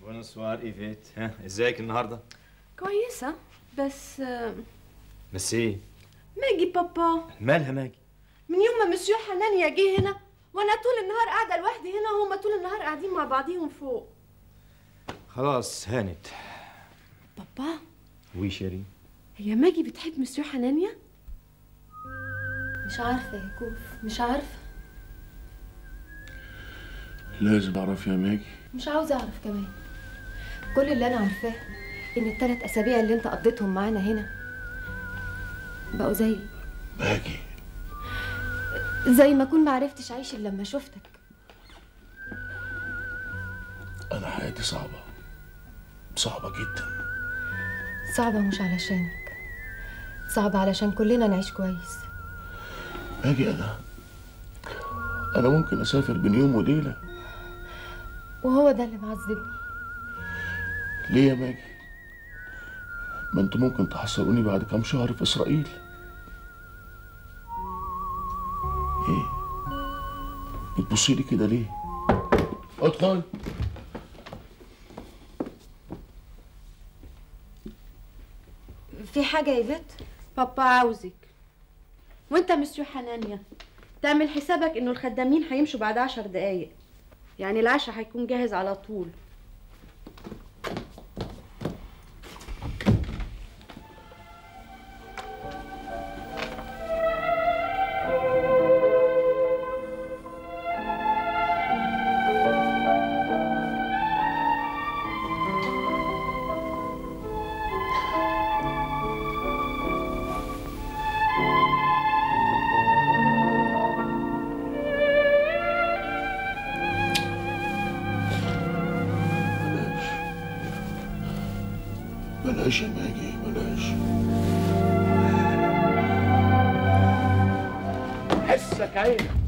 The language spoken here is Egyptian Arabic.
بونسوار ايفيت ها ازيك النهارده كويسة بس آه، بس ايه ماجي بابا مالها ماجي من يوم ما مسيو حنانيا جه هنا وانا طول النهار قاعدة لوحدي هنا وهما طول النهار قاعدين مع بعضيهم فوق خلاص هانت بابا وي شيري هي ماجي بتحب مسيو حنانيا مش عارفة يا كوف مش عارفة لازم اعرف يا ماجي مش عاوزة أعرف كمان كل اللي أنا عارفاه إن التلات أسابيع اللي أنت قضيتهم معانا هنا بقوا زي ماجي زي ما أكون معرفتش أعيش إلا لما شفتك انا حياتي صعبه صعبه جدا صعبة مش علشانك صعبة علشان كلنا نعيش كويس ماجي انا انا ممكن اسافر بين يوم وليله وهو ده اللي معذبني ليه يا ماجي ما انتوا ممكن تحصلوني بعد كام شهر في اسرائيل ايه بتبصي لي كده ليه ادخل في حاجة يا ايفيت بابا عاوزك وانت مسيو حنانيا تعمل حسابك انه الخدامين هيمشوا بعد عشر دقايق يعني العشاء هيكون جاهز على طول بلاش بلاش يا ماجي بلاش حسك عينك